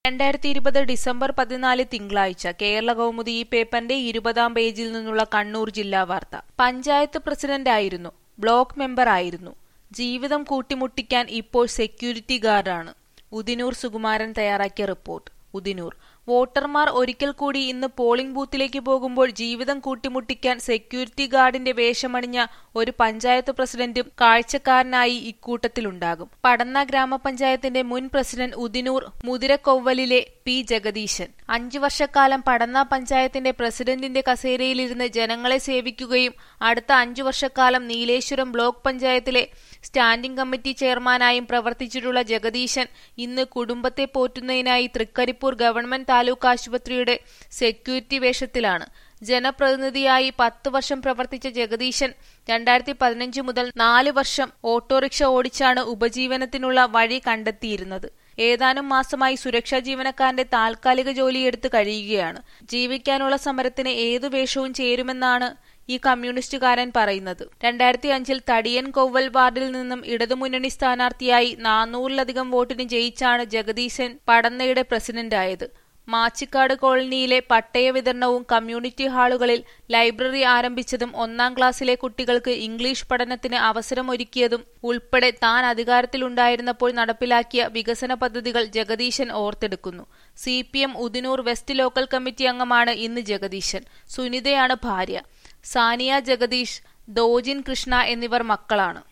രണ്ടായിരത്തി ഇരുപത് ഡിസംബർ പതിനാല് തിങ്കളാഴ്ച കേരള കൗമുദി ഈ പേപ്പറിന്റെ ഇരുപതാം പേജിൽ നിന്നുള്ള കണ്ണൂർ ജില്ലാ വാർത്ത പഞ്ചായത്ത് പ്രസിഡന്റായിരുന്നു ബ്ലോക്ക് മെമ്പർ ആയിരുന്നു ജീവിതം കൂട്ടിമുട്ടിക്കാൻ ഇപ്പോൾ സെക്യൂരിറ്റി ഗാർഡാണ് ഉദിനൂർ സുകുമാരൻ തയ്യാറാക്കിയ റിപ്പോർട്ട് ഉദിനൂർ വോട്ടർമാർ ഒരിക്കൽ കൂടി ഇന്ന് പോളിംഗ് ബൂത്തിലേക്ക് പോകുമ്പോൾ ജീവിതം കൂട്ടിമുട്ടിക്കാൻ സെക്യൂരിറ്റി ഗാർഡിന്റെ വേഷമണിഞ്ഞ ഒരു പഞ്ചായത്ത് പ്രസിഡന്റും കാഴ്ചക്കാരനായി ഇക്കൂട്ടത്തിലുണ്ടാകും പടന്ന ഗ്രാമപഞ്ചായത്തിന്റെ മുൻ പ്രസിഡന്റ് ഉദിനൂർ മുതിരക്കൊവ്വലിലെ പി ജഗദീശൻ അഞ്ചു വർഷക്കാലം പടന്ന പഞ്ചായത്തിന്റെ പ്രസിഡന്റിന്റെ കസേരയിലിരുന്ന് ജനങ്ങളെ സേവിക്കുകയും അടുത്ത അഞ്ചു വർഷക്കാലം നീലേശ്വരം ബ്ലോക്ക് പഞ്ചായത്തിലെ സ്റ്റാൻഡിംഗ് കമ്മിറ്റി ചെയർമാനായും പ്രവർത്തിച്ചിട്ടുള്ള ജഗദീശൻ ഇന്ന് കുടുംബത്തെ പോറ്റുന്നതിനായി തൃക്കരിപ്പൂർ ഗവൺമെന്റ് താലൂക്ക് ആശുപത്രിയുടെ സെക്യൂരിറ്റി വേഷത്തിലാണ് ജനപ്രതിനിധിയായി പത്ത് വർഷം പ്രവർത്തിച്ച ജഗദീശൻ രണ്ടായിരത്തി പതിനഞ്ച് മുതൽ നാല് വർഷം ഓട്ടോറിക്ഷ ഓടിച്ചാണ് ഉപജീവനത്തിനുള്ള വഴി കണ്ടെത്തിയിരുന്നത് ഏതാനും മാസമായി സുരക്ഷാ ജീവനക്കാരന്റെ താൽക്കാലിക ജോലിയെടുത്ത് കഴിയുകയാണ് ജീവിക്കാനുള്ള സമരത്തിന് ഏതു വേഷവും ചേരുമെന്നാണ് ഈ കമ്മ്യൂണിസ്റ്റുകാരൻ പറയുന്നത് രണ്ടായിരത്തി അഞ്ചിൽ തടിയൻ കൊവ്വൽ വാർഡിൽ നിന്നും ഇടതുമുന്നണി സ്ഥാനാർത്ഥിയായി നാനൂറിലധികം വോട്ടിന് ജയിച്ചാണ് ജഗദീശൻ പടന്നയുടെ പ്രസിഡന്റായത് മാച്ചിക്കാട് കോളനിയിലെ പട്ടയ വിതരണവും കമ്മ്യൂണിറ്റി ഹാളുകളിൽ ലൈബ്രറി ആരംഭിച്ചതും ഒന്നാം ക്ലാസ്സിലെ കുട്ടികൾക്ക് ഇംഗ്ലീഷ് പഠനത്തിന് അവസരമൊരുക്കിയതും ഉൾപ്പെടെ താൻ അധികാരത്തിലുണ്ടായിരുന്നപ്പോൾ നടപ്പിലാക്കിയ വികസന പദ്ധതികൾ ജഗദീശൻ ഓർത്തെടുക്കുന്നു C P M Udinur west local committee അംഗമാണ് ഇന്ന് ജഗദീശൻ സുനിതയാണ് ഭാര്യ സാനിയ ജഗദീഷ് ദോജിൻ കൃഷ്ണ എന്നിവർ മക്കളാണ്